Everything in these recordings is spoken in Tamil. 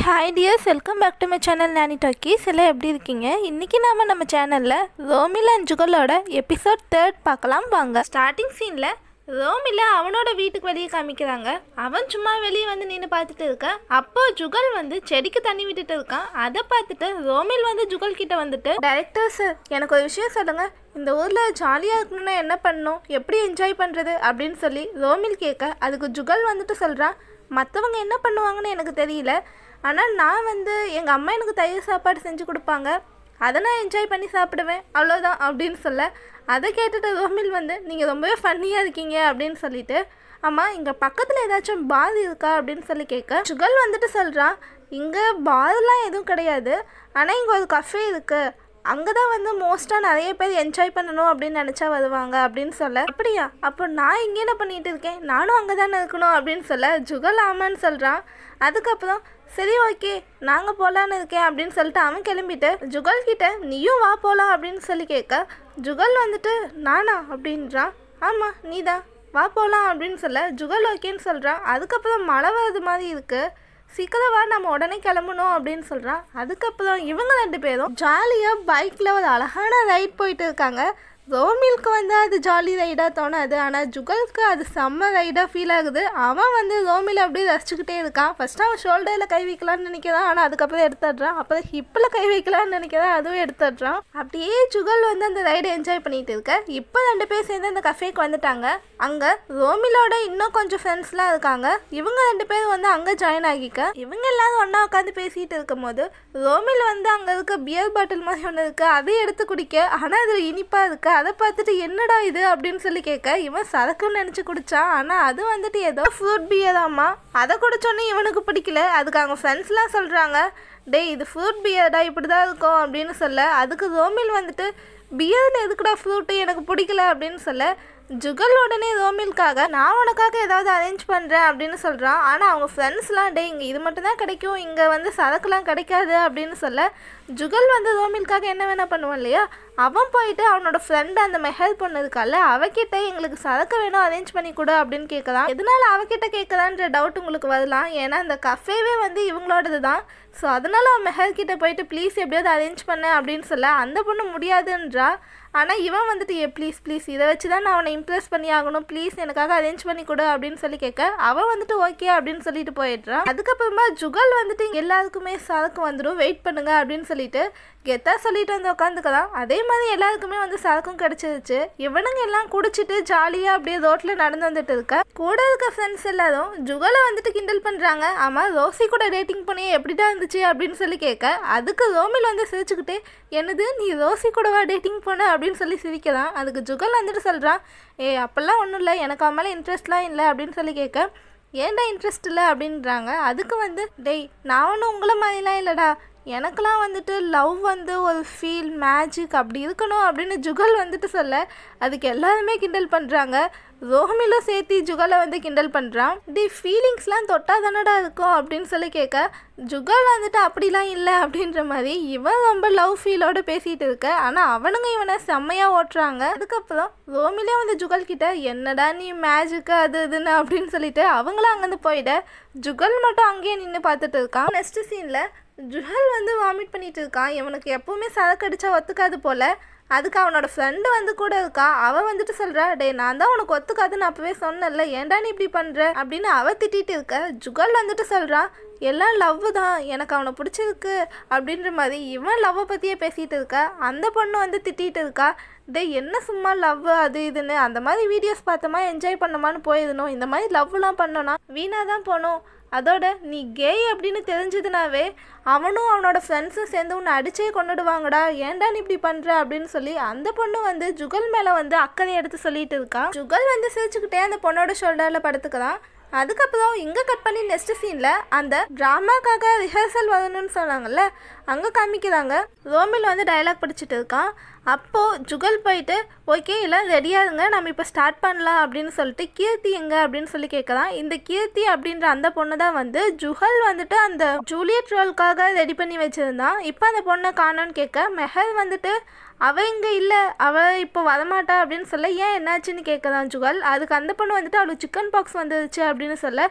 hi dears welcome back to my channel Nani Talkies எல்லாம் எப்படி இருக்கீங்க இன்றைக்கி நாம நம்ம சேனலில் ரோமில் அண்ட் ஜுகலோட எபிசோட் தேர்ட் பார்க்கலாம் வாங்க ஸ்டார்டிங் சீனில் ரோமில அவனோட வீட்டுக்கு வெளியே காமிக்கிறாங்க அவன் சும்மா வெளியே வந்து நின்று பார்த்துட்டு இருக்கான் அப்போ ஜுகல் வந்து செடிக்கு தண்ணி விட்டுட்டு இருக்கான் அதை பார்த்துட்டு ரோமில் வந்து ஜுகல் கிட்ட வந்துட்டு டைரக்டர் சார் எனக்கு ஒரு விஷயம் சொல்லுங்க இந்த ஊரில் ஜாலியாக இருக்கணும்னா என்ன பண்ணணும் எப்படி என்ஜாய் பண்ணுறது அப்படின்னு சொல்லி ரோமில் கேட்க அதுக்கு ஜுகல் வந்துட்டு சொல்கிறான் மற்றவங்க என்ன பண்ணுவாங்கன்னு எனக்கு தெரியல ஆனால் நான் வந்து எங்கள் அம்மா எனக்கு தயிர் சாப்பாடு செஞ்சு கொடுப்பாங்க அதை நான் என்ஜாய் பண்ணி சாப்பிடுவேன் அவ்வளோதான் அப்படின்னு சொல்ல அதை கேட்டுட்டு ரோமில் வந்து நீங்கள் ரொம்பவே ஃபன்னியாக இருக்கீங்க அப்படின்னு சொல்லிட்டு ஆமாம் இங்கே பக்கத்தில் ஏதாச்சும் பார் இருக்கா அப்படின்னு சொல்லி கேட்க சுகல் வந்துட்டு சொல்கிறான் இங்கே பார்லாம் எதுவும் கிடையாது ஆனால் இங்கே ஒரு கஃபே இருக்குது அங்கே தான் வந்து மோஸ்ட்டாக நிறைய பேர் என்ஜாய் பண்ணணும் அப்படின்னு நினச்சா வருவாங்க அப்படின்னு சொல்ல அப்படியா அப்போ நான் இங்கே என்ன பண்ணிட்டு இருக்கேன் நானும் அங்கே தானே இருக்கணும் அப்படின்னு சொல்ல ஜுகல் ஆமான்னு சொல்கிறான் அதுக்கப்புறம் சரி ஓகே நாங்கள் போகலான்னு இருக்கேன் அப்படின்னு சொல்லிட்டு அவன் கிளம்பிட்டு ஜுகல் கிட்ட நீயும் வா போகலாம் அப்படின்னு சொல்லி கேட்க ஜுகல் வந்துட்டு நானா அப்படின்றான் ஆமாம் நீ தான் வா போகலாம் அப்படின்னு சொல்ல ஜுகல் ஓகேன்னு சொல்கிறான் அதுக்கப்புறம் மழை வருது மாதிரி இருக்குது சீக்கிரம் வா நம்ம உடனே கிளம்பணும் அப்படின்னு சொல்கிறான் அதுக்கப்புறம் இவங்க ரெண்டு பேரும் ஜாலியாக பைக்கில் ஒரு அழகான ரைட் போயிட்டு இருக்காங்க ரோமில்க்கு வந்து அது ஜாலி ரைடாக தோணாது ஆனால் ஜுகலுக்கு அது செம்ம ரைடாக ஃபீல் ஆகுது அவன் வந்து ரோமில் அப்படியே ரசிச்சுக்கிட்டே இருக்கான் ஃபஸ்ட்டு அவன் ஷோல்டரில் கை வைக்கலான்னு நினைக்கிறான் ஆனால் அதுக்கப்புறம் எடுத்துடுறான் அப்புறம் ஹிப்பில் கை வைக்கலான்னு நினைக்கிறான் அதுவும் எடுத்துடுறான் அப்படியே ஜுகல் வந்து அந்த ரைடை என்ஜாய் பண்ணிட்டு இருக்க இப்போ ரெண்டு பேர் சேர்ந்து அந்த கஃபேக்கு வந்துட்டாங்க அங்கே ரோமிலோட இன்னும் கொஞ்சம் ஃப்ரெண்ட்ஸ்லாம் இருக்காங்க இவங்க ரெண்டு பேரும் வந்து அங்கே ஜாயின் ஆகிக்க இவங்க எல்லாரும் ஒன்றா உட்காந்து பேசிகிட்டு இருக்கும்போது ரோமில் வந்து அங்கே இருக்க பியர் பாட்டில் மாதிரி ஒன்று இருக்குது அதை எடுத்து குடிக்க ஆனால் அது இனிப்பாக இருக்குது அதை பார்த்துட்டு என்னடா இது அப்படின்னு சொல்லி கேட்க இவன் சரக்குன்னு நினச்சி குடிச்சான் ஆனால் அது வந்துட்டு ஏதோ ஃப்ரூட் பியராமா அதை குடிச்சோன்னே இவனுக்கு பிடிக்கல அதுக்கு அவங்க ஃப்ரெண்ட்ஸ்லாம் சொல்கிறாங்க டேய் இது ஃப்ரூட் பியர்டா இப்படி தான் இருக்கும் அப்படின்னு சொல்ல அதுக்கு ரோமில் வந்துட்டு பியரில் எதுக்குடா ஃப்ரூட்டு எனக்கு பிடிக்கல அப்படின்னு சொல்ல ஜுகல் உடனே ரோமில்காக நான் உனக்காக ஏதாவது அரேஞ்ச் பண்ணுறேன் அப்படின்னு சொல்கிறான் ஆனால் அவங்க ஃப்ரெண்ட்ஸ்லாம் டே இங்கே இது மட்டும் தான் கிடைக்கும் இங்கே வந்து சரக்குலாம் கிடைக்காது அப்படின்னு சொல்ல ஜுகல் வந்து ரோமில்காக என்ன வேணால் பண்ணுவான் இல்லையா அவன் போயிட்டு அவனோட ஃப்ரெண்டு அந்த மெஹல் பொண்ணு இருக்கால அவகிட்ட எங்களுக்கு சரக்கு வேணும் அரேஞ்ச் பண்ணி கொடு அப்படின்னு கேட்கலாம் எதனால அவகிட்ட கேட்குறான்ற டவுட் உங்களுக்கு வரலாம் ஏன்னா அந்த கஃபேவே வந்து இவங்களோடது தான் ஸோ அதனால அவன் மெஹல் கிட்ட போயிட்டு ப்ளீஸ் எப்படியாவது அரேஞ்ச் பண்ண அப்படின்னு சொல்ல அந்த பொண்ணு முடியாதுன்றா ஆனால் இவன் வந்துட்டு ஏ ப்ளீஸ் ப்ளீஸ் இதை வச்சு தான் நான் அவனை இம்ப்ரெஸ் பண்ணி ஆகணும் ப்ளீஸ் எனக்காக அரேஞ்ச் பண்ணி கொடு அப்படின்னு சொல்லி கேட்க அவன் வந்துட்டு ஓகே அப்படின்னு சொல்லிட்டு போயிடுறான் அதுக்கப்புறமா ஜுகல் வந்துட்டு எல்லாருக்குமே சரக்கு வந்துடும் வெயிட் பண்ணுங்க அப்படின்னு சொல்லிட்டு கெத்தா சொல்லிட்டு வந்து உட்காந்துக்கலாம் அதே மாதிரி எல்லாருக்குமே வந்து சரக்கும் கிடச்சிருச்சு இவனுங்க எல்லாம் குடிச்சிட்டு ஜாலியாக அப்படியே ரோட்டில் நடந்து வந்துட்டு இருக்க கூட இருக்க ஃப்ரெண்ட்ஸ் எல்லாரும் ஜுகலை வந்துட்டு கிண்டல் பண்ணுறாங்க ஆமாம் ரோசி கூட டேட்டிங் பண்ணி எப்படிடா இருந்துச்சு அப்படின்னு சொல்லி கேட்க அதுக்கு ரோமில் வந்து சிரிச்சுக்கிட்டே என்னது நீ ரோசி கூடவா டேட்டிங் போன அப்படின்னு சொல்லி சிரிக்கிறான் அதுக்கு ஜுகல் வந்துட்டு சொல்கிறான் ஏ அப்போல்லாம் ஒன்றும் இல்லை எனக்கு அவன் மேலே இன்ட்ரெஸ்ட்லாம் இல்லை அப்படின்னு சொல்லி கேட்க ஏன்டா இன்ட்ரெஸ்ட் இல்லை அப்படின்றாங்க அதுக்கு வந்து டேய் நான் ஒன்றும் உங்களை மாதிரிலாம் இல்லைடா எனக்கெல்லாம் வந்துட்டு லவ் வந்து ஒரு ஃபீல் மேஜிக் அப்படி இருக்கணும் அப்படின்னு ஜுகல் வந்துட்டு சொல்ல அதுக்கு எல்லாருமே கிண்டல் பண்ணுறாங்க ரோமிலும் சேர்த்து ஜுகலை வந்து கிண்டல் பண்ணுறான் டி ஃபீலிங்ஸ்லாம் தொட்டா தானடா இருக்கும் அப்படின்னு சொல்லி கேட்க ஜுகல் வந்துட்டு அப்படிலாம் இல்லை அப்படின்ற மாதிரி இவன் ரொம்ப லவ் ஃபீலோடு பேசிகிட்டு இருக்க ஆனால் அவனுங்க இவனை செம்மையாக ஓட்டுறாங்க அதுக்கப்புறம் ரோமிலே வந்து ஜுகல் கிட்ட என்னடா நீ மேஜிக்கு அது இதுன்னு அப்படின்னு சொல்லிட்டு அவங்களும் அங்கேருந்து போயிட ஜுகல் மட்டும் அங்கேயே நின்று பார்த்துட்டு இருக்கான் நெக்ஸ்ட் சீனில் ஜுகல் வந்து வாமிட் பண்ணிட்டு இருக்கான் இவனுக்கு எப்பவுமே சரக்கு அடிச்சா ஒத்துக்காது போல அதுக்கு அவனோட ஃப்ரெண்டு வந்து கூட இருக்கா அவள் வந்துட்டு சொல்கிறா டே நான் தான் உனக்கு ஒத்துக்காதுன்னு அப்போவே சொன்னேன்ல ஏன்டா நீ இப்படி பண்ணுற அப்படின்னு அவ திட்டிட்டு இருக்க ஜுகல் வந்துட்டு சொல்கிறான் எல்லாம் லவ் தான் எனக்கு அவனை பிடிச்சிருக்கு அப்படின்ற மாதிரி இவன் லவ்வை பற்றியே பேசிகிட்டு இருக்க அந்த பொண்ணு வந்து திட்டிகிட்டு இருக்கா டே என்ன சும்மா லவ் அது இதுன்னு அந்த மாதிரி வீடியோஸ் பார்த்தோமா என்ஜாய் பண்ணோமான்னு போயிடணும் இந்த மாதிரி லவ்லாம் பண்ணோன்னா வீணாக தான் போகணும் அதோட நீ கேய் அப்படின்னு தெரிஞ்சதுனாவே அவனும் அவனோட ஃப்ரெண்ட்ஸும் சேர்ந்து உன்னை அடிச்சே கொண்டுடுவாங்கடா ஏன்டா நீ இப்படி பண்ணுற அப்படின்னு சொல்லி அந்த பொண்ணு வந்து ஜுகல் மேலே வந்து அக்கறை எடுத்து சொல்லிட்டு இருக்கான் ஜுகல் வந்து சிரிச்சுக்கிட்டே அந்த பொண்ணோட ஷோல்டரில் படுத்துக்கிறான் அதுக்கப்புறம் இங்கே கட் பண்ணி நெக்ஸ்ட் சீனில் அந்த ட்ராமாக்காக ரிஹர்சல் வரணும்னு சொன்னாங்கல்ல அங்கே காமிக்கிறாங்க ரோமில் வந்து டயலாக் படிச்சுட்டு இருக்கான் அப்போது ஜுகல் போயிட்டு ஓகே எல்லாம் ரெடியாக இருங்க நம்ம இப்போ ஸ்டார்ட் பண்ணலாம் அப்படின்னு சொல்லிட்டு கீர்த்தி எங்க அப்படின்னு சொல்லி கேட்கலாம் இந்த கீர்த்தி அப்படின்ற அந்த பொண்ணு தான் வந்து ஜுகல் வந்துட்டு அந்த ஜூலியட் ரோலுக்காக ரெடி பண்ணி வச்சுருந்தான் இப்போ அந்த பொண்ணை காணோன்னு கேட்க மெஹர் வந்துட்டு அவள் இங்கே இல்லை அவள் இப்போ வரமாட்டா அப்படின்னு சொல்ல ஏன் என்னாச்சுன்னு கேட்கலாம் ஜுகல் அதுக்கு அந்த பொண்ணு வந்துட்டு அவளுக்கு சிக்கன் பாக்ஸ் வந்துருச்சு அப்படின்னு சொல்ல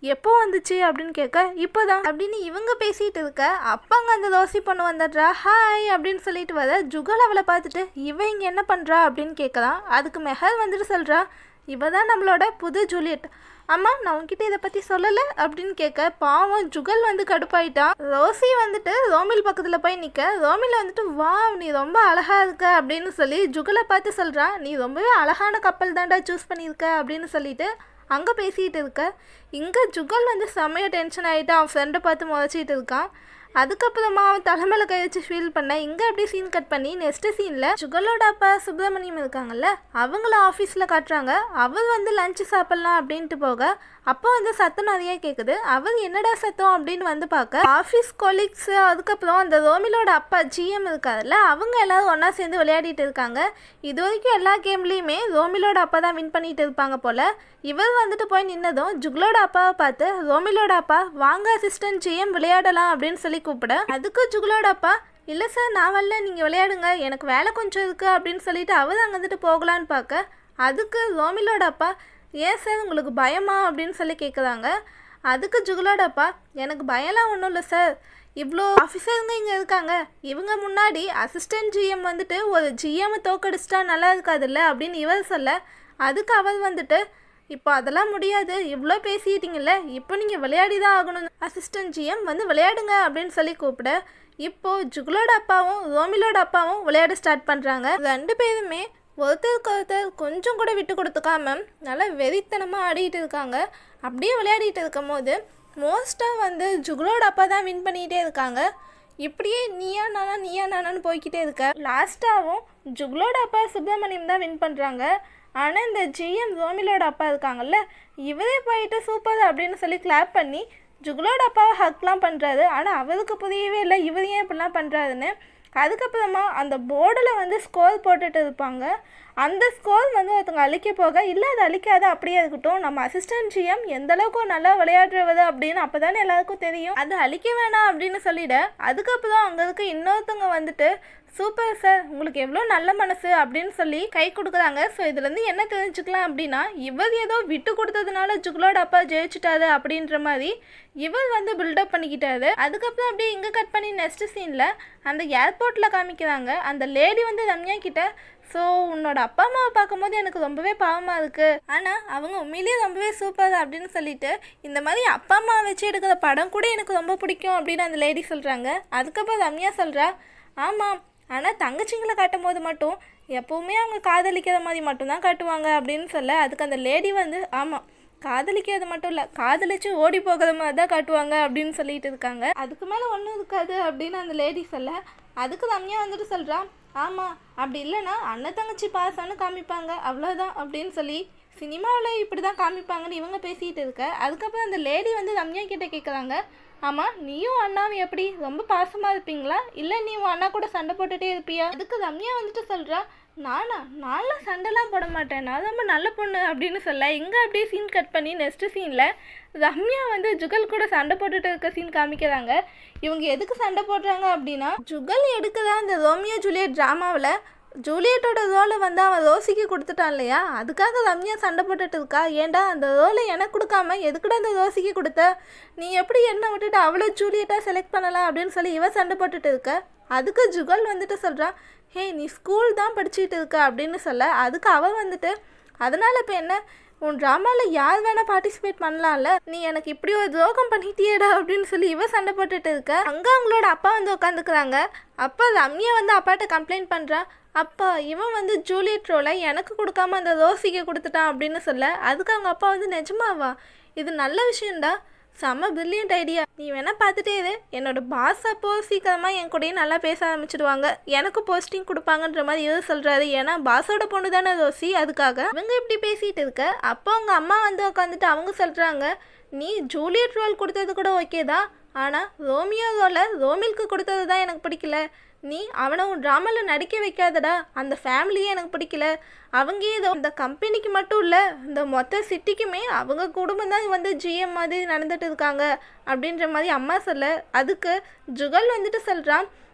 எப்போ வந்துச்சு அப்படின்னு கேட்க இப்போதான் அப்படின்னு இவங்க பேசிட்டு இருக்க அப்பாங்க அந்த தோசை பொண்ணு வந்துடுறா ஹாய் அப்படின்னு சொல்லிட்டு வர ஜுகல் அவளை பார்த்துட்டு இவ இங்கே என்ன பண்ணுறா அப்படின்னு கேட்கலாம் அதுக்கு மெஹர் வந்துட்டு சொல்கிறா இவ தான் நம்மளோட புது ஜூலியட் அம்மா நான் உன்கிட்ட இதை பற்றி சொல்லலை அப்படின்னு கேட்க பாவம் ஜுகல் வந்து கடுப்பாயிட்டான் ரோசி வந்துட்டு ரோமில் பக்கத்தில் போய் நிற்க ரோமில் வந்துட்டு வா நீ ரொம்ப அழகா இருக்க அப்படின்னு சொல்லி ஜுகலை பார்த்து சொல்கிறா நீ ரொம்பவே அழகான கப்பல் தான்டா சூஸ் பண்ணியிருக்க அப்படின்னு சொல்லிட்டு அங்கே பேசிகிட்டு இருக்க இங்கே ஜுகல் வந்து செம்மையாக டென்ஷன் ஆகிட்டு அவன் ஃப்ரெண்டை பார்த்து முறைச்சிட்டு இருக்கான் அதுக்கப்புறமா அவன் தலைமையில கை வச்சு ஃபீல் பண்ண இங்கே அப்படியே சீன் கட் பண்ணி நெக்ஸ்ட் சீனில் ஜுகலோட அப்பா சுப்பிரமணியம் இருக்காங்கல்ல அவங்கள ஆஃபீஸில் காட்டுறாங்க அவர் வந்து லஞ்சு சாப்பிட்லாம் அப்படின்ட்டு போக அப்போ வந்து சத்தம் நிறைய கேட்குது அவர் என்னடா சத்தம் அப்படின்னு வந்து பார்க்க ஆஃபீஸ் கொலீக்ஸ் அதுக்கப்புறம் அந்த ரோமிலோட அப்பா ஜிஎம் இருக்காருல்ல அவங்க எல்லாரும் ஒன்றா சேர்ந்து விளையாடிட்டு இருக்காங்க இது வரைக்கும் எல்லா கேம்லேயுமே ரோமிலோட அப்பா தான் வின் பண்ணிட்டு இருப்பாங்க போல் இவர் வந்துட்டு போய் நின்னதும் ஜுக்லோட அப்பாவை பார்த்து ரோமிலோட அப்பா வாங்க அசிஸ்டன்ட் ஜிஎம் விளையாடலாம் அப்படின்னு சொல்லி கூப்பிட அதுக்கு ஜுக்லோட அப்பா இல்லை சார் நான் வரல நீங்கள் விளையாடுங்க எனக்கு வேலை கொஞ்சம் இருக்குது அப்படின்னு சொல்லிட்டு அவர் அங்கே வந்துட்டு போகலான்னு பார்க்க அதுக்கு ரோமிலோட அப்பா ஏன் சார் உங்களுக்கு பயமா அப்படின்னு சொல்லி கேட்குறாங்க அதுக்கு ஜுகுலோட அப்பா எனக்கு பயம்லாம் ஒன்றும் இல்லை சார் இவ்வளோ ஆஃபீஸருங்க இங்கே இருக்காங்க இவங்க முன்னாடி அசிஸ்டன்ட் ஜிஎம் வந்துட்டு ஒரு ஜிஎம் தோக்கடிச்சிட்டா நல்லா இருக்காதுல்ல அப்படின்னு இவர் சொல்ல அதுக்கு அவர் வந்துட்டு இப்போ அதெல்லாம் முடியாது இவ்வளோ பேசிட்டீங்கல்ல இப்போ நீங்கள் விளையாடி தான் ஆகணும் அசிஸ்டன்ட் ஜிஎம் வந்து விளையாடுங்க அப்படின்னு சொல்லி கூப்பிட இப்போ ஜுகுலோட அப்பாவும் ரோமிலோட அப்பாவும் விளையாட ஸ்டார்ட் பண்ணுறாங்க ரெண்டு பேருமே ஒருத்தருக்கு ஒருத்தர் கொஞ்சம் கூட விட்டு கொடுத்துக்காம நல்லா வெறித்தனமாக ஆடிட்டு இருக்காங்க அப்படியே விளையாடிட்டு இருக்கும் போது மோஸ்ட்டாக வந்து ஜுகுலோட அப்பா தான் வின் பண்ணிகிட்டே இருக்காங்க இப்படியே நீயா நானா நீயா நானான்னு போய்கிட்டே இருக்க லாஸ்ட்டாகவும் ஜுகுலோட அப்பா சுப்பிரமணியம் தான் வின் பண்ணுறாங்க ஆனால் இந்த ஜிஎம் ரோமிலோட அப்பா இருக்காங்கல்ல இவரே போயிட்டு சூப்பர் அப்படின்னு சொல்லி கிளாப் பண்ணி ஜுகுலோட அப்பாவை ஹக்லாம் பண்ணுறாரு ஆனால் அவருக்கு புரியவே இல்லை இவர் ஏன் இப்படிலாம் பண்ணுறாருன்னு அதுக்கப்புறமா அந்த போர்டில் வந்து ஸ்கோர் போட்டுட்டு இருப்பாங்க அந்த ஸ்கோர் வந்து ஒருத்தவங்க அழிக்க போக இல்லை அது அழிக்காத அப்படியே இருக்கட்டும் நம்ம அசிஸ்டன்ட் ஜிஎம் எந்த அளவுக்கு நல்லா விளையாடுறது அப்படின்னு அப்போ தானே எல்லாருக்கும் தெரியும் அது அழிக்க வேணாம் அப்படின்னு சொல்லிட அதுக்கப்புறம் அங்கே இருக்க இன்னொருத்தவங்க வந்துட்டு சூப்பர் சார் உங்களுக்கு எவ்வளோ நல்ல மனசு அப்படின்னு சொல்லி கை கொடுக்குறாங்க ஸோ இதுலேருந்து என்ன தெரிஞ்சுக்கலாம் அப்படின்னா இவர் ஏதோ விட்டு கொடுத்ததுனால ஜுகுலோட அப்பா ஜெயிச்சிட்டாரு அப்படின்ற மாதிரி இவர் வந்து பில்டப் பண்ணிக்கிட்டாரு அதுக்கப்புறம் அப்படியே இங்கே கட் பண்ணி நெக்ஸ்ட் சீனில் அந்த ஏர்போர்ட்டில் காமிக்கிறாங்க அந்த லேடி வந்து ரம்யா கிட்ட ஸோ உன்னோட அப்பா அம்மாவை பார்க்கும்போது எனக்கு ரொம்பவே பாவமாக இருக்குது ஆனால் அவங்க உண்மையிலேயே ரொம்பவே சூப்பர் அப்படின்னு சொல்லிட்டு இந்த மாதிரி அப்பா அம்மா வச்சு எடுக்கிற படம் கூட எனக்கு ரொம்ப பிடிக்கும் அப்படின்னு அந்த லேடி சொல்கிறாங்க அதுக்கப்புறம் ரம்யா சொல்கிறா ஆமாம் ஆனால் தங்கச்சிங்களை காட்டும் போது மட்டும் எப்போவுமே அவங்க காதலிக்கிற மாதிரி மட்டும்தான் காட்டுவாங்க அப்படின்னு சொல்ல அதுக்கு அந்த லேடி வந்து ஆமாம் காதலிக்கிறது மட்டும் இல்லை காதலிச்சு ஓடி போகிற மாதிரி தான் காட்டுவாங்க அப்படின்னு சொல்லிட்டு இருக்காங்க அதுக்கு மேலே ஒன்றும் இருக்காது அப்படின்னு அந்த லேடி சொல்ல அதுக்கு ரம்யா வந்துட்டு சொல்கிறான் ஆமாம் அப்படி இல்லைன்னா அண்ணன் தங்கச்சி பாசம்னு காமிப்பாங்க அவ்வளோதான் அப்படின்னு சொல்லி சினிமாவில் இப்படி தான் காமிப்பாங்கன்னு இவங்க பேசிகிட்டு இருக்க அதுக்கப்புறம் அந்த லேடி வந்து ரம்யா கிட்ட கேட்குறாங்க ஆமாம் நீயும் அண்ணாவும் எப்படி ரொம்ப பாசமாக இருப்பீங்களா இல்லை நீ உன் அண்ணா கூட சண்டை போட்டுட்டே இருப்பியா அதுக்கு ரம்யா வந்துட்டு சொல்கிறா நானா நான்லாம் சண்டைலாம் போட மாட்டேன் நான் ரொம்ப நல்ல பொண்ணு அப்படின்னு சொல்ல இங்கே அப்படியே சீன் கட் பண்ணி நெக்ஸ்ட் சீனில் ரம்யா வந்து ஜுகல் கூட சண்டை போட்டுட்டு இருக்க சீன் காமிக்கிறாங்க இவங்க எதுக்கு சண்டை போடுறாங்க அப்படின்னா ஜுகல் எடுக்கிற அந்த ரோமியோ ஜூலியட் ட்ராமாவில் ஜூலியட்டோட ரோலை வந்து அவன் ரோசிக்கு கொடுத்துட்டான் இல்லையா அதுக்காக ரம்யா சண்டை போட்டுட்டு இருக்கா ஏன்டா அந்த ரோலை எனக்கு கொடுக்காம எதுக்குடா அந்த ரோசிக்கு கொடுத்த நீ எப்படி என்ன விட்டுட்டு அவ்வளோ ஜூலியட்டாக செலக்ட் பண்ணலாம் அப்படின்னு சொல்லி இவ சண்டை போட்டுட்டு இருக்க அதுக்கு ஜுகல் வந்துட்டு சொல்கிறான் ஹே நீ ஸ்கூல் தான் படிச்சுட்டு இருக்க அப்படின்னு சொல்ல அதுக்கு அவன் வந்துட்டு அதனால் இப்போ என்ன உன் ட்ராமாவில் யார் வேணால் பார்ட்டிசிபேட் பண்ணலாம்ல நீ எனக்கு இப்படி ஒரு துரோகம் பண்ணிட்டியேடா அப்படின்னு சொல்லி இவ சண்டை போட்டுட்டு இருக்க அங்கே அவங்களோட அப்பா வந்து உட்காந்துக்கிறாங்க அப்பா ரம்யா வந்து அப்பாட்ட கம்ப்ளைண்ட் பண்ணுறா அப்பா இவன் வந்து ஜூலியட் ரோலை எனக்கு கொடுக்காம அந்த ரோசிக்கு கொடுத்துட்டான் அப்படின்னு சொல்ல அதுக்கு அவங்க அப்பா வந்து நிஜமாவா இது நல்ல விஷயம்டா செம்ம பிரில்லியன்ட் ஐடியா நீ வேணா பார்த்துட்டே இரு என்னோட பாஸ் அப்போ சீக்கிரமாக என் கூடயே நல்லா பேச ஆரம்பிச்சிடுவாங்க எனக்கு போஸ்டிங் கொடுப்பாங்கன்ற மாதிரி இவர் சொல்கிறாரு ஏன்னா பாஸோட பொண்ணு தானே ரோசி அதுக்காக இவங்க இப்படி பேசிகிட்டு இருக்க அப்போ அவங்க அம்மா வந்து உட்காந்துட்டு அவங்க சொல்கிறாங்க நீ ஜூலியட் ரோல் கொடுத்தது கூட ஓகே தான் ஆனால் ரோமியோ ரோலை ரோமில்க்கு கொடுத்தது தான் எனக்கு பிடிக்கல நீ அவனை உன் ட்ராமாவில் நடிக்க வைக்காதடா அந்த ஃபேமிலியே எனக்கு பிடிக்கல அவங்க ஏதோ இந்த கம்பெனிக்கு மட்டும் இல்லை இந்த மொத்த சிட்டிக்குமே அவங்க குடும்பம் தான் வந்து ஜிஎம் மாதிரி நடந்துட்டு இருக்காங்க அப்படின்ற மாதிரி அம்மா சொல்ல அதுக்கு ஜுகல் வந்துட்டு சொல்கிறான்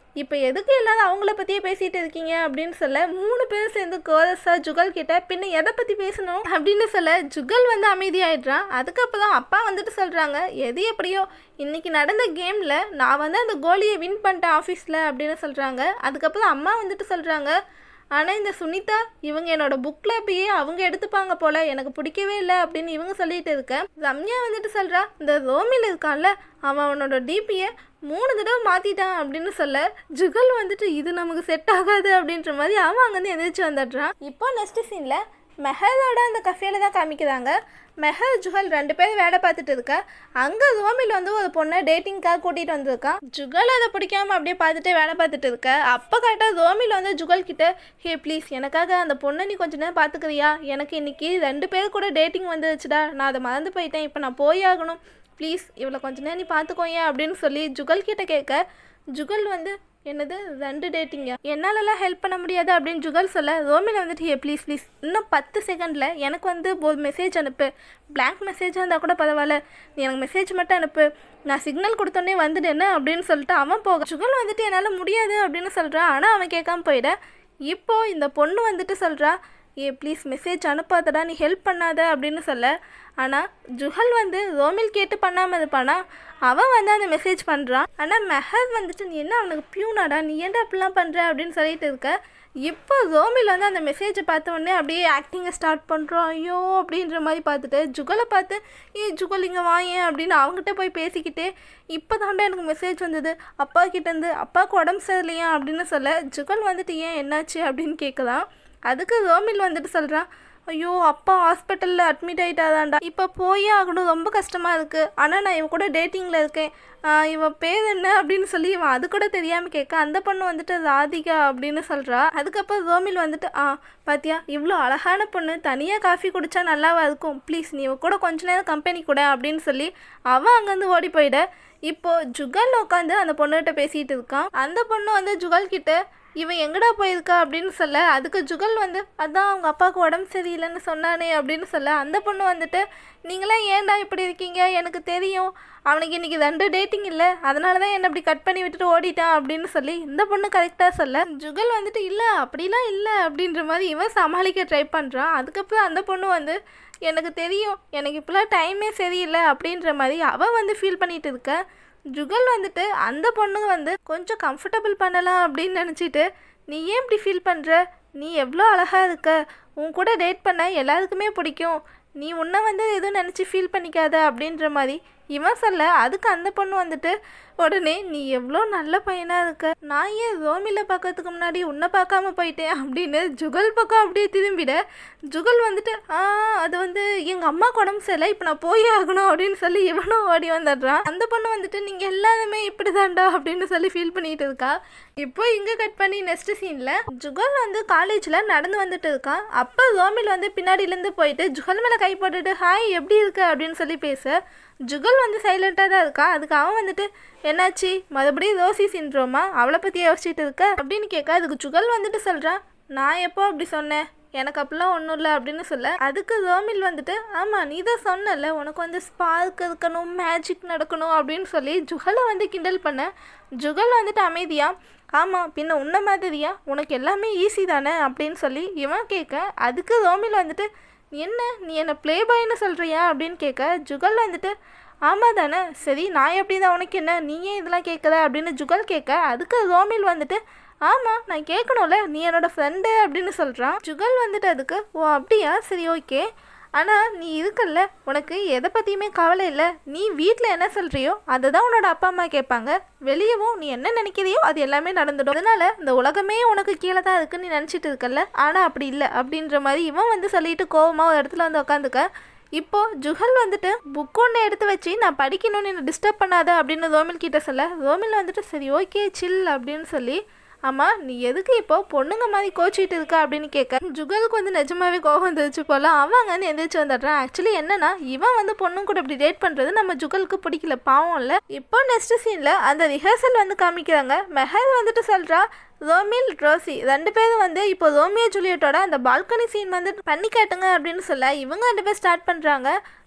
இப்போ எதுக்கு இல்லாத அவங்கள பற்றியே பேசிகிட்டு இருக்கீங்க அப்படின்னு சொல்ல மூணு பேர் சேர்ந்து கோரஸா ஜுகல் கிட்ட பின்ன எதை பற்றி பேசணும் அப்படின்னு சொல்ல ஜுகல் வந்து அமைதியாயிடுறான் அதுக்கப்புறம் அப்பா வந்துட்டு சொல்கிறாங்க எது எப்படியோ இன்னைக்கு நடந்த கேமில் நான் வந்து அந்த கோலியை வின் பண்ணிட்டேன் ஆஃபீஸில் அப்படின்னு சொல்கிறாங்க அதுக்கப்புறம் அம்மா வந்துட்டு சொல்கிறாங்க ஆனால் இந்த சுனிதா இவங்க என்னோட புக்கில் அப்படியே அவங்க எடுத்துப்பாங்க போல எனக்கு பிடிக்கவே இல்லை அப்படின்னு இவங்க சொல்லிட்டு இருக்க ரம்யா வந்துட்டு சொல்கிறா இந்த ரோமில் இருக்கான்ல அவன் அவனோட டிபியை மூணு தடவை மாற்றிட்டான் அப்படின்னு சொல்ல ஜுகல் வந்துட்டு இது நமக்கு செட் ஆகாது அப்படின்ற மாதிரி அவன் அங்கேருந்து எந்திரிச்சு வந்துடுறான் இப்போ நெக்ஸ்ட் சீனில் மெஹரோட அந்த கஃபேல தான் காமிக்கிறாங்க மெஹர் ஜுகல் ரெண்டு பேரும் வேலை பார்த்துட்டு இருக்க அங்கே ரோமில் வந்து ஒரு பொண்ணை டேட்டிங்காக கூட்டிகிட்டு வந்திருக்கான் ஜுகல் அதை பிடிக்காம அப்படியே பார்த்துட்டு வேலை பார்த்துட்டு இருக்க அப்போ கரெக்டாக ரோமில் வந்து ஜுகல் கிட்ட ஹே ப்ளீஸ் எனக்காக அந்த பொண்ணை நீ கொஞ்ச நேரம் பார்த்துக்கிறியா எனக்கு இன்னைக்கு ரெண்டு பேர் கூட டேட்டிங் வந்துருச்சுடா நான் அதை மறந்து போயிட்டேன் இப்போ நான் போய் ஆகணும் ப்ளீஸ் இவளை கொஞ்ச நேரம் நீ பார்த்துக்கோயே அப்படின்னு சொல்லி ஜுகல் கிட்ட கேட்க ஜுகல் வந்து என்னது ரெண்டு டேட்டிங்க என்னாலலாம் ஹெல்ப் பண்ண முடியாது அப்படின்னு ஜுகல் சொல்ல ரோமில் வந்துட்டு ஏ ப்ளீஸ் ப்ளீஸ் இன்னும் பத்து செகண்டில் எனக்கு வந்து ஒரு மெசேஜ் அனுப்பு பிளாங்க் மெசேஜாக இருந்தால் கூட பரவாயில்ல நீ எனக்கு மெசேஜ் மட்டும் அனுப்பு நான் சிக்னல் கொடுத்தோன்னே வந்துட்டேன்னு அப்படின்னு சொல்லிட்டு அவன் போக ஜுகல் வந்துட்டு என்னால் முடியாது அப்படின்னு சொல்கிறான் ஆனால் அவன் கேட்காம போயிட இப்போ இந்த பொண்ணு வந்துட்டு சொல்கிறா ஏ ப்ளீஸ் மெசேஜ் அனுப்பாதடா நீ ஹெல்ப் பண்ணாத அப்படின்னு சொல்ல ஆனால் ஜுஹல் வந்து ரோமில் கேட்டு பண்ணாமல் இருப்பானா அவன் வந்து அந்த மெசேஜ் பண்ணுறான் ஆனால் மெஹர் வந்துட்டு நீ என்ன அவனுக்கு பியூனாடா நீ ஏன்டா அப்படிலாம் பண்ணுற அப்படின்னு சொல்லிட்டு இருக்க இப்போ ரோமில் வந்து அந்த மெசேஜை பார்த்த உடனே அப்படியே ஆக்டிங்கை ஸ்டார்ட் பண்ணுறோம் ஐயோ அப்படின்ற மாதிரி பார்த்துட்டு ஜுகலை பார்த்து ஏ ஜுகல் இங்கே வாயேன் அப்படின்னு அவங்ககிட்ட போய் பேசிக்கிட்டே இப்போ தாண்டா எனக்கு மெசேஜ் வந்தது அப்பா கிட்டேருந்து அப்பாவுக்கு உடம்பு சரியில்லையா அப்படின்னு சொல்ல ஜுகல் வந்துட்டு ஏன் என்னாச்சு அப்படின்னு கேட்குதான் அதுக்கு ரோமில் வந்துட்டு சொல்கிறான் ஐயோ அப்பா ஹாஸ்பிட்டலில் அட்மிட் ஆகிட்டாதான்டா இப்போ போயே ஆகணும் ரொம்ப கஷ்டமாக இருக்குது ஆனால் நான் இவன் கூட டேட்டிங்கில் இருக்கேன் ஆஹ் இவன் பேர் என்ன அப்படின்னு சொல்லி இவன் அது கூட தெரியாமல் கேட்க அந்த பொண்ணு வந்துட்டு ராதிகா அப்படின்னு சொல்கிறா அதுக்கப்புறம் ரோமில் வந்துட்டு ஆ பாத்தியா இவ்வளோ அழகான பொண்ணு தனியாக காஃபி குடித்தா நல்லாவா இருக்கும் ப்ளீஸ் நீ இவ கூட கொஞ்ச நேரம் கம்பெனி கூட அப்படின்னு சொல்லி அவன் அங்கேருந்து ஓடி போயிட இப்போ ஜுகல் உட்காந்து அந்த பொண்ணுகிட்ட பேசிகிட்டு இருக்கான் அந்த பொண்ணு வந்து ஜுகல் கிட்ட இவன் எங்கடா போயிருக்கா அப்படின்னு சொல்ல அதுக்கு ஜுகல் வந்து அதான் அவங்க அப்பாவுக்கு உடம்பு சரியில்லைன்னு சொன்னானே அப்படின்னு சொல்ல அந்த பொண்ணு வந்துட்டு நீங்களாம் ஏன்டா இப்படி இருக்கீங்க எனக்கு தெரியும் அவனுக்கு இன்னைக்கு ரெண்டு டேட்டிங் இல்லை அதனால தான் என்னை அப்படி கட் பண்ணி விட்டுட்டு ஓடிட்டான் அப்படின்னு சொல்லி இந்த பொண்ணு கரெக்டாக சொல்ல ஜுகல் வந்துட்டு இல்லை அப்படிலாம் இல்லை அப்படின்ற மாதிரி இவன் சமாளிக்க ட்ரை பண்ணுறான் அதுக்கப்புறம் அந்த பொண்ணு வந்து எனக்கு தெரியும் எனக்கு இப்போலாம் டைமே சரியில்லை அப்படின்ற மாதிரி அவள் வந்து ஃபீல் பண்ணிட்டு இருக்க ஜுகல் வந்துட்டு அந்த பொண்ணு வந்து கொஞ்சம் கம்ஃபர்டபுள் பண்ணலாம் அப்படின்னு நினச்சிட்டு நீ ஏன் இப்படி ஃபீல் பண்ணுற நீ எவ்வளோ அழகாக இருக்க உன் கூட டேட் பண்ண எல்லாருக்குமே பிடிக்கும் நீ உன்னை வந்து எதுவும் நினச்சி ஃபீல் பண்ணிக்காத அப்படின்ற மாதிரி இவன் சொல்ல அதுக்கு அந்த பொண்ணு வந்துட்டு உடனே நீ எவ்வளோ நல்ல பையனாக இருக்க நான் ஏன் ரோமில பார்க்கறதுக்கு முன்னாடி உன்னை பார்க்காம போயிட்டேன் அப்படின்னு ஜுகல் பக்கம் அப்படியே திரும்பிட ஜுகல் வந்துட்டு ஆ அது வந்து எங்கள் அம்மா உடம்பு சரியில்லை இப்போ நான் போய் ஆகணும் அப்படின்னு சொல்லி இவனும் ஓடி வந்துடுறான் அந்த பொண்ணு வந்துட்டு நீங்கள் எல்லாருமே இப்படி தாண்டா அப்படின்னு சொல்லி ஃபீல் பண்ணிட்டு இருக்கா இப்போ இங்கே கட் பண்ணி நெக்ஸ்ட் சீனில் ஜுகல் வந்து காலேஜில் நடந்து வந்துட்டு இருக்கான் அப்போ ரோமில் வந்து பின்னாடியிலேருந்து போயிட்டு ஜுகல் மேலே கை போட்டுட்டு ஹாய் எப்படி இருக்க அப்படின்னு சொல்லி பேச ஜுகல் வந்து சைலண்ட்டாக தான் இருக்கா அதுக்கு அவன் வந்துட்டு என்னாச்சு மறுபடியும் ரோசி சின்ட்ரோமா அவளை பற்றி யோசிச்சுட்டு இருக்க அப்படின்னு கேட்க அதுக்கு ஜுகல் வந்துட்டு சொல்கிறான் நான் எப்போ அப்படி சொன்னேன் எனக்கு அப்படிலாம் ஒன்றும் இல்லை அப்படின்னு சொல்ல அதுக்கு ரோமில் வந்துட்டு ஆமாம் நீ தான் சொன்னல உனக்கு வந்து ஸ்பார்க் இருக்கணும் மேஜிக் நடக்கணும் அப்படின்னு சொல்லி ஜுகலை வந்து கிண்டல் பண்ண ஜுகல் வந்துட்டு அமைதியா ஆமாம் பின்ன உன்ன மாதிரியா உனக்கு எல்லாமே ஈஸி தானே அப்படின்னு சொல்லி இவன் கேட்க அதுக்கு ரோமில் வந்துட்டு என்ன நீ என்ன ப்ளே பாய்னு சொல்கிறியா அப்படின்னு கேட்க ஜுகல் வந்துட்டு ஆமாம் தானே சரி நான் எப்படி தான் உனக்கு என்ன நீ ஏன் இதெல்லாம் கேட்குற அப்படின்னு ஜுகல் கேட்க அதுக்கு ரோமில் வந்துட்டு ஆமாம் நான் கேட்கணும்ல நீ என்னோட ஃப்ரெண்டு அப்படின்னு சொல்கிறான் ஜுகல் வந்துட்டு அதுக்கு ஓ அப்படியா சரி ஓகே ஆனால் நீ இருக்கல்ல உனக்கு எதை பற்றியுமே கவலை இல்லை நீ வீட்டில் என்ன சொல்கிறியோ அதை தான் உன்னோட அப்பா அம்மா கேட்பாங்க வெளியவும் நீ என்ன நினைக்கிறியோ அது எல்லாமே நடந்துடும் அதனால இந்த உலகமே உனக்கு கீழே தான் இருக்குன்னு நீ நினச்சிட்டு இருக்கல்ல ஆனால் அப்படி இல்லை அப்படின்ற மாதிரி இவன் வந்து சொல்லிட்டு கோவமாக ஒரு இடத்துல வந்து உட்காந்துக்க இப்போ ஜுஹல் வந்துட்டு புக் ஒன்று எடுத்து வச்சு நான் படிக்கணும்னு என்ன டிஸ்டர்ப் பண்ணாத அப்படின்னு ரோமில் கிட்ட சொல்ல ரோமில் வந்துட்டு சரி ஓகே சில் அப்படின்னு சொல்லி ஆமாம் நீ எதுக்கு இப்போ பொண்ணுங்க மாதிரி கோச்சிட்டு இருக்க அப்படின்னு கேட்க ஜுகலுக்கு வந்து நிஜமாவே கோவம் வந்துருச்சு போல அவன் அங்கே எந்திரிச்சு வந்துடுறான் ஆக்சுவலி என்னன்னா இவன் வந்து பொண்ணுங்க கூட இப்படி டேட் பண்ணுறது நம்ம ஜுகலுக்கு பிடிக்கல பாவம் இல்லை இப்போ நெக்ஸ்ட் சீனில் அந்த ரிஹர்சல் வந்து காமிக்கிறாங்க மெஹர் வந்துட்டு சொல்கிறா ரோமில் ரோசி ரெண்டு பேரும் வந்து இப்போ ரோமியோ ஜூலியட்டோட அந்த பால்கனி சீன் வந்து பண்ணி காட்டுங்க அப்படின்னு சொல்ல இவங்க ரெண்டு பேர் ஸ்டார்ட் பண்ணுறாங்க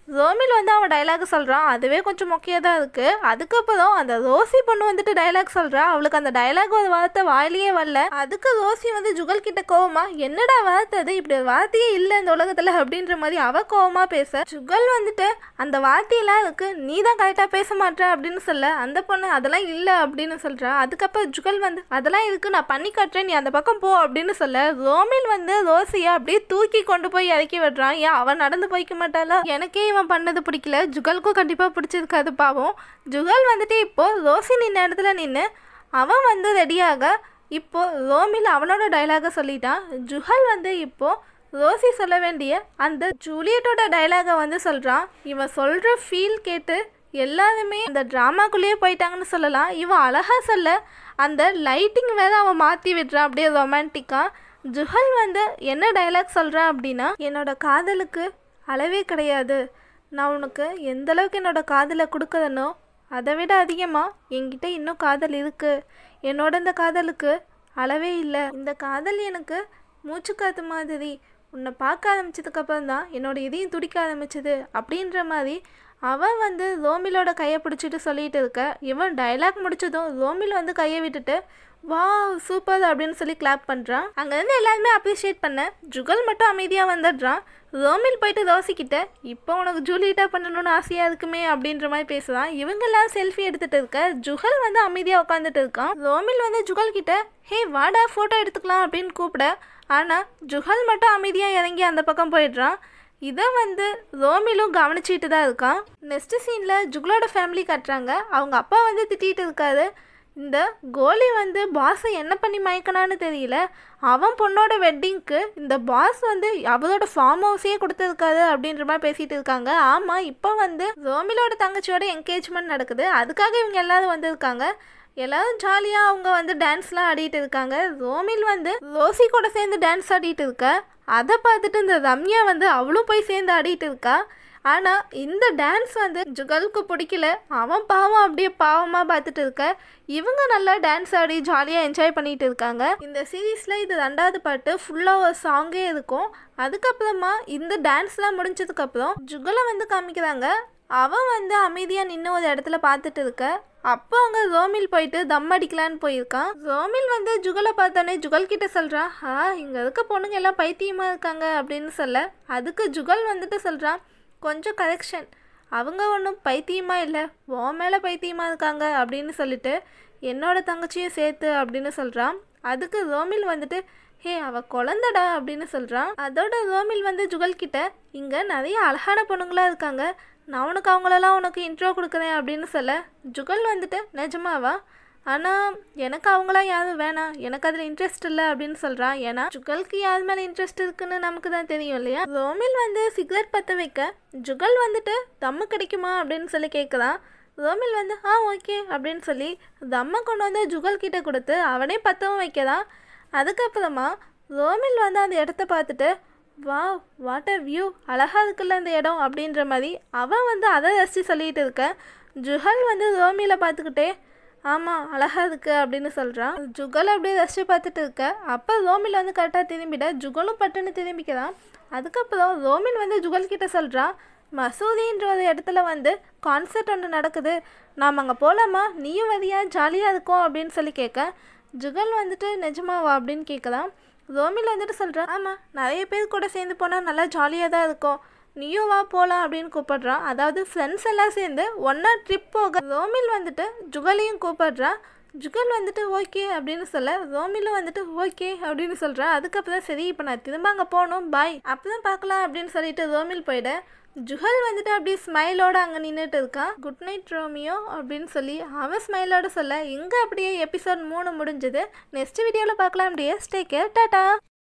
ரோமில் வந்து அவன் டைலாக் சொல்கிறான் அதுவே கொஞ்சம் மொக்கையாக தான் இருக்குது அதுக்கப்புறம் அந்த ரோசி பொண்ணு வந்துட்டு டைலாக் சொல்கிறா அவளுக்கு அந்த டைலாக் ஒரு வார்த்தை வாயிலேயே வரல அதுக்கு ரோசி வந்து ஜுகல் கிட்ட கோவமா என்னடா வார்த்தை அது இப்படி ஒரு வார்த்தையே இல்லை இந்த உலகத்தில் அப்படின்ற மாதிரி அவ கோவமா பேச ஜுகல் வந்துட்டு அந்த வார்த்தையெல்லாம் இருக்கு நீ தான் கரெக்டாக பேச மாட்டே அப்படின்னு சொல்ல அந்த பொண்ணு அதெல்லாம் இல்லை அப்படின்னு சொல்கிறா அதுக்கப்புறம் ஜுகல் வந்து அதெல்லாம் இருக்கு நான் பண்ணி காட்டுறேன் நீ அந்த பக்கம் போ அப்படின்னு சொல்ல ரோமில் வந்து ரோசியை அப்படியே தூக்கி கொண்டு போய் இறக்கி விடுறான் ஏன் அவன் நடந்து போய்க்க மாட்டாளா எனக்கே இவன் பண்ணது பிடிக்கல ஜுகலுக்கும் கண்டிப்பாக பிடிச்சிருக்காது பாவம் ஜுகல் வந்துட்டு இப்போ ரோசி நின்ன இடத்துல நின்று அவன் வந்து ரெடியாக இப்போ ரோமில் அவனோட டைலாக சொல்லிட்டான் ஜுகல் வந்து இப்போ ரோசி சொல்ல வேண்டிய அந்த ஜூலியட்டோட டைலாகை வந்து சொல்கிறான் இவன் சொல்கிற ஃபீல் கேட்டு எல்லாருமே அந்த ட்ராமாக்குள்ளேயே போயிட்டாங்கன்னு சொல்லலாம் இவன் அழகாக சொல்ல அந்த லைட்டிங் வேற அவன் மாற்றி விடுறான் அப்படியே ரொமான்டிக்காக ஜுஹல் வந்து என்ன டைலாக் சொல்கிறான் அப்படின்னா என்னோட காதலுக்கு அளவே கிடையாது நான் உனக்கு எந்த அளவுக்கு என்னோட காதலை கொடுக்குறனோ அதை விட அதிகமாக என்கிட்ட இன்னும் காதல் இருக்குது என்னோட இந்த காதலுக்கு அளவே இல்லை இந்த காதல் எனக்கு மூச்சுக்காத்து மாதிரி உன்னை பார்க்க ஆரம்பிச்சதுக்கப்புறம் தான் என்னோட இதயம் துடிக்க ஆரம்பிச்சது அப்படின்ற மாதிரி அவன் வந்து ரோமிலோட கையை பிடிச்சிட்டு சொல்லிட்டு இருக்க இவன் டைலாக் முடிச்சதும் ரோமில் வந்து கையை விட்டுட்டு வா சூப்பர் அப்படின்னு சொல்லி கிளாப் பண்ணுறான் அங்கேருந்து எல்லாருமே அப்ரிஷியேட் பண்ண ஜுகல் மட்டும் அமைதியாக வந்துடுறான் ரோமில் போயிட்டு ரோசிக்கிட்ட இப்போ உனக்கு ஜூலியட்டா பண்ணணும்னு ஆசையாக இருக்குமே அப்படின்ற மாதிரி பேசுகிறான் இவங்க எல்லாம் செல்ஃபி எடுத்துட்டு இருக்க ஜுகல் வந்து அமைதியாக உட்காந்துட்டு இருக்கான் ரோமில் வந்து ஜுகல் கிட்ட ஹே வாடா ஃபோட்டோ எடுத்துக்கலாம் அப்படின்னு கூப்பிட ஆனால் ஜுகல் மட்டும் அமைதியாக இறங்கி அந்த பக்கம் போயிடுறான் இதை வந்து ரோமிலும் கவனிச்சிட்டு தான் இருக்கான் நெக்ஸ்ட் சீனில் ஜுகலோட ஃபேமிலி கட்டுறாங்க அவங்க அப்பா வந்து திட்டிகிட்டு இருக்காரு இந்த கோலி வந்து பாஸை என்ன பண்ணி மயக்கனான்னு தெரியல அவன் பொண்ணோட வெட்டிங்க்கு இந்த பாஸ் வந்து அவரோட ஃபார்ம் ஹவுஸையே கொடுத்துருக்காரு அப்படின்ற மாதிரி பேசிட்டு இருக்காங்க ஆமாம் இப்போ வந்து ரோமிலோட தங்கச்சியோட என்கேஜ்மெண்ட் நடக்குது அதுக்காக இவங்க எல்லாரும் வந்திருக்காங்க எல்லாரும் ஜாலியாக அவங்க வந்து டான்ஸ்லாம் ஆடிட்டு இருக்காங்க ரோமில் வந்து ரோசி கூட சேர்ந்து டான்ஸ் ஆடிட்டு இருக்க அதை பார்த்துட்டு இந்த ரம்யா வந்து அவளும் போய் சேர்ந்து ஆடிட்டு இருக்கா ஆனால் இந்த டான்ஸ் வந்து ஜுகலுக்கு பிடிக்கல அவன் பாவம் அப்படியே பாவமாக பார்த்துட்டு இருக்க இவங்க நல்லா டான்ஸ் ஆடி ஜாலியாக என்ஜாய் பண்ணிட்டு இருக்காங்க இந்த சீரீஸில் இது ரெண்டாவது பாட்டு ஃபுல்லாக ஒரு சாங்கே இருக்கும் அதுக்கப்புறமா இந்த டான்ஸ்லாம் முடிஞ்சதுக்கப்புறம் ஜுகலை வந்து காமிக்கிறாங்க அவன் வந்து அமைதியாக நின்று ஒரு இடத்துல பார்த்துட்டு இருக்க அப்போ அங்கே ரோமில் போயிட்டு தம் அடிக்கலான்னு போயிருக்கான் ரோமில் வந்து ஜுகலை பார்த்தோன்னே ஜுகல் கிட்ட சொல்கிறான் ஆ இங்கே இருக்க பொண்ணுங்க எல்லாம் பைத்தியமாக இருக்காங்க அப்படின்னு சொல்ல அதுக்கு ஜுகல் வந்துட்டு சொல்கிறான் கொஞ்சம் கரெக்ஷன் அவங்க ஒன்றும் பைத்தியமாக இல்லை ஓ மேலே பைத்தியமாக இருக்காங்க அப்படின்னு சொல்லிட்டு என்னோட தங்கச்சியும் சேர்த்து அப்படின்னு சொல்கிறான் அதுக்கு ரோமில் வந்துட்டு ஹே அவ குழந்தடா அப்படின்னு சொல்கிறான் அதோட ரோமில் வந்து ஜுகல் கிட்ட இங்கே நிறைய அழகான பொண்ணுங்களா இருக்காங்க நான் உனக்கு அவங்களெல்லாம் உனக்கு இன்ட்ரோ கொடுக்குறேன் அப்படின்னு சொல்ல ஜுகல் வந்துட்டு நிஜமாவா ஆனால் எனக்கு அவங்களாம் யாரும் வேணாம் எனக்கு அதில் இன்ட்ரெஸ்ட் இல்லை அப்படின்னு சொல்கிறான் ஏன்னா ஜுகலுக்கு யார் மேலே இன்ட்ரெஸ்ட் இருக்குன்னு நமக்கு தான் தெரியும் இல்லையா ரோமில் வந்து சிகரெட் பற்ற வைக்க ஜுகல் வந்துட்டு தம்மு கிடைக்குமா அப்படின்னு சொல்லி கேட்குறான் ரோமில் வந்து ஆ ஓகே அப்படின்னு சொல்லி தம்மை கொண்டு வந்து ஜுகல் கிட்ட கொடுத்து அவனே பற்றவும் வைக்கிறான் அதுக்கப்புறமா ரோமில் வந்து அந்த இடத்த பார்த்துட்டு வா வாட் அ வியூ அழகாக இருக்குல்ல இந்த இடம் அப்படின்ற மாதிரி அவன் வந்து அதை ரசித்து சொல்லிட்டு இருக்க ஜுகல் வந்து ரோமியில் பார்த்துக்கிட்டே ஆமாம் அழகாக இருக்கு அப்படின்னு சொல்கிறான் ஜுகல் அப்படியே ரசித்து பார்த்துட்டு இருக்க அப்போ ரோமில் வந்து கரெக்டாக திரும்பிட ஜுகலும் பட்டுன்னு திரும்பிக்கிறான் அதுக்கப்புறம் ரோமில் வந்து ஜுகல் கிட்ட சொல்கிறான் மசூதின்ற ஒரு இடத்துல வந்து கான்சர்ட் ஒன்று நடக்குது நாம் அங்கே போகலாமா நீயும் வரியா ஜாலியாக இருக்கும் அப்படின்னு சொல்லி கேட்க ஜுகல் வந்துட்டு நிஜமாவா அப்படின்னு கேட்குறான் ரோமில் வந்துட்டு சொல்கிறான் ஆமாம் நிறைய பேர் கூட சேர்ந்து போனால் நல்லா ஜாலியாக தான் இருக்கும் நீயும் வா போகலாம் அப்படின்னு கூப்பிடுறான் அதாவது ஃப்ரெண்ட்ஸ் எல்லாம் சேர்ந்து ஒன்றா ட்ரிப் போக ரோமில் வந்துட்டு ஜுகலையும் கூப்பிடுறான் ஜுகல் வந்துட்டு ஓகே அப்படின்னு சொல்ல ரோமிலும் வந்துட்டு ஓகே அப்படின்னு சொல்கிறான் அதுக்கப்புறம் சரி இப்போ நான் திரும்ப அங்கே போகணும் பாய் அப்புறம் பார்க்கலாம் அப்படின்னு சொல்லிட்டு ரோமில் போயிட ஜுகல் வந்துட்டு அப்படியே ஸ்மைலோட அங்கே நின்றுட்டு இருக்கான் குட் நைட் ரோமியோ அப்படின்னு சொல்லி அவன் ஸ்மைலோட சொல்ல இங்கே அப்படியே எபிசோட் மூணு முடிஞ்சது நெக்ஸ்ட் வீடியோவில் பார்க்கலாம் அப்படியே ஸ்டே கேர் டாட்டா